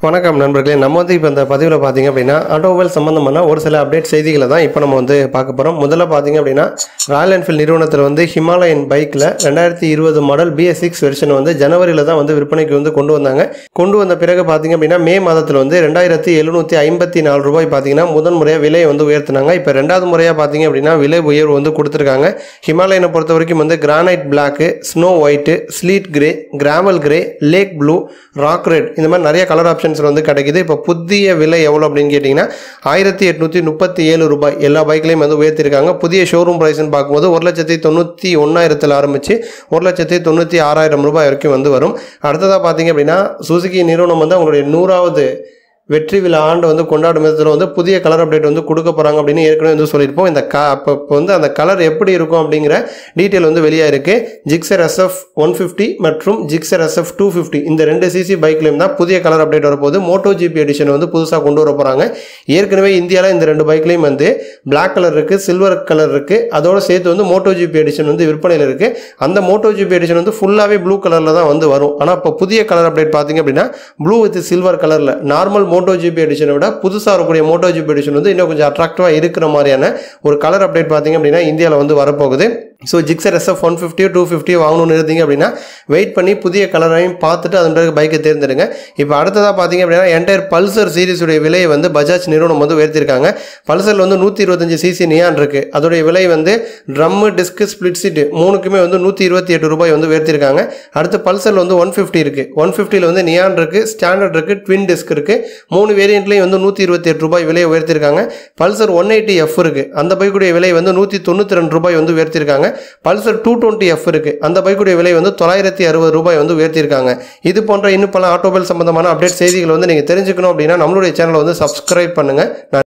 வணக்கம் நண்பர்களே நம்ம வந்து இப்போ இந்த பதிவில் பார்த்தீங்க அப்படின்னா ஆட்டோமொபைல் சம்மந்தமான ஒரு சில அப்டேட் செய்திகளை தான் இப்போ நம்ம வந்து பார்க்க போகிறோம் முதல்ல பார்த்தீங்க அப்படின்னா ராயல் என்ஃபீல்ட் நிறுவனத்தில் வந்து ஹிமாலயன் பைக்கில் ரெண்டாயிரத்தி இருபது மாடல் பிஎஸ் சிக்ஸ் வெர்ஷன் வந்து ஜனவரியில் தான் வந்து விற்பனைக்கு வந்து கொண்டு வந்தாங்க கொண்டு வந்த பிறகு பார்த்தீங்க அப்படின்னா மே மாதத்தில் வந்து ரெண்டாயிரத்தி எழுநூற்றி ஐம்பத்தி நாலு ரூபாய் பார்த்தீங்கன்னா முதன் முறையாக விலையை வந்து உயர்த்தினாங்க இப்போ ரெண்டாவது முறையாக பார்த்தீங்க அப்படின்னா விலை உயர்வு வந்து கொடுத்துருக்காங்க ஹிமாலயனை பொறுத்த வரைக்கும் வந்து granite black snow white sleet grey gravel grey lake blue rock red இந்த மாதிரி நிறைய கலர் ஆப்ஷன்ஸ் வந்து கிடைக்குது இப்போ புதிய விலை எவ்வளோ அப்படின்னு கேட்டிங்கன்னா ஆயிரத்தி எட்நூற்றி முப்பத்தி ஏழு ரூபாய் எல்லா பைக்லையும் வந்து உயர்த்திருக்காங்க புதிய ஷோரூம் ப்ரைஸ்னு பார்க்கும்போது ஒரு லட்சத்தி தொண்ணூற்றி ஒன்றாயிரத்தில் ஆரம்பித்து ஒரு லட்சத்தி தொண்ணூற்றி ஆறாயிரம் ரூபாய் வரைக்கும் வந்து வரும் அடுத்ததாக பார்த்தீங்க அப்படின்னா சுசுகி நிறுவனம் வந்து அவங்களுடைய நூறாவது வெற்றி விழா ஆண்டு வந்து கொண்டாடும் விதத்தில் வந்து புதிய கலர் அப்டேட் வந்து கொடுக்க போகிறாங்க அப்படின்னு ஏற்கனவே வந்து சொல்லியிருப்போம் இந்த க அப்போ இப்போ வந்து அந்த கலர் எப்படி இருக்கும் அப்படிங்கிற டீட்டெயில் வந்து வெளியாக இருக்குது ஜிக்ஸர் எஸ்எஃப் ஒன் ஃபிஃப்டி மற்றும் ஜிக்ஸர் எஸ்எஃப் டூ ஃபிஃப்டி இந்த ரெண்டு சிசி பைக்லையும் தான் புதிய கலர் அப்டேட் வரப்போகுது மோட்டோ ஜிபி எடிஷன் வந்து புதுசாக கொண்டு வர போகிறாங்க ஏற்கனவே இந்தியாவில் இந்த ரெண்டு பைக்லையும் வந்து பிளாக் கலர் இருக்குது சில்வர் கலர் இருக்குது அதோட சேர்த்து வந்து மோட்டோ ஜிபி எடிஷன் வந்து விற்பனையில் இருக்குது அந்த மோட்டோ ஜிபி எடிஷன் வந்து ஃபுல்லாகவே ப்ளூ கலரில் தான் வந்து வரும் ஆனால் இப்போ புதிய கலர் அப்டேட் பார்த்தீங்க அப்படின்னா ப்ளூ வித் சில்வர் கலரில் நார்மல் மோட்டோ ஜிபி எடிஷனை விட புதுசாக வரக்கூடிய மோட்டோ ஜிபி எடிஷன் வந்து இன்னும் கொஞ்சம் அட்ராக்டிவாக இருக்கிற மாதிரியான ஒரு கலர் அப்டேட் பார்த்தீங்க அப்படின்னா இந்தியாவில் வந்து வரப்போகுது ஸோ ஜிக்ஸர் எஸ்எஃப் ஒன் ஃபிஃப்டியோ டூ ஃபிஃப்டியோ வாங்கணும்னு இருந்தீங்க அப்படின்னா வெயிட் பண்ணி புதிய கலரையும் பார்த்துட்டு அதன் பிறகு பைக்கை தேர்ந்தெடுங்க இப்போ அடுத்ததாக பார்த்தீங்க அப்படின்னா என்டையர் பல்சர் சீரிஸுடைய விலையை வந்து பஜாஜ் நிறுவனம் வந்து உயர்த்திருக்காங்க பல்சரில் வந்து நூற்றி இருபத்தஞ்சு சிசி நியான் இருக்குது அதோடைய விலை வந்து ட்ரம்மு டிஸ்க் ஸ்பிளிட் சீட்டு மூணுக்குமே வந்து நூற்றி இருபத்தி எட்டு ரூபாய் வந்து உயர்த்திருக்காங்க அடுத்து பல்சரில் வந்து ஒன் ஃபிஃப்டி இருக்குது ஒன் ஃபிஃப்டியில் வந்து நியான் இருக்குது ஸ்டாண்டர்ட் இருக்குது ட்வின் டிஸ்க் இருக்குது மூணு வேரியண்ட்லேயும் வந்து நூற்றி இருபத்தி எட்டு ரூபாய் விலையை உயர்த்திருக்காங்க பல்சர் ஒன் எயிட்டி எஃப் இருக்குது அந்த பைக்குடைய விலை வந்து நூற்றி தொண்ணூற்றி ரெண்டு ரூபாய் வந்து உயர்த்திருக்காங்க பல்சர் டூ டுவெண்ட்டி எஃப் இருக்குது அந்த பைக்குடைய விலை வந்து தொள்ளாயிரத்தி அறுபது ரூபாய் வந்து உயர்த்திருக்காங்க இது போன்ற இன்னும் பல ஆட்டோமொபைல் சம்பந்தமான அப்டேட் செய்திகளை வந்து நீங்கள் தெரிஞ்சுக்கணும் அப்படின்னா நம்மளுடைய சேனலை வந்து சப்ஸ்கிரைப் பண்ணுங்கள் நன்றி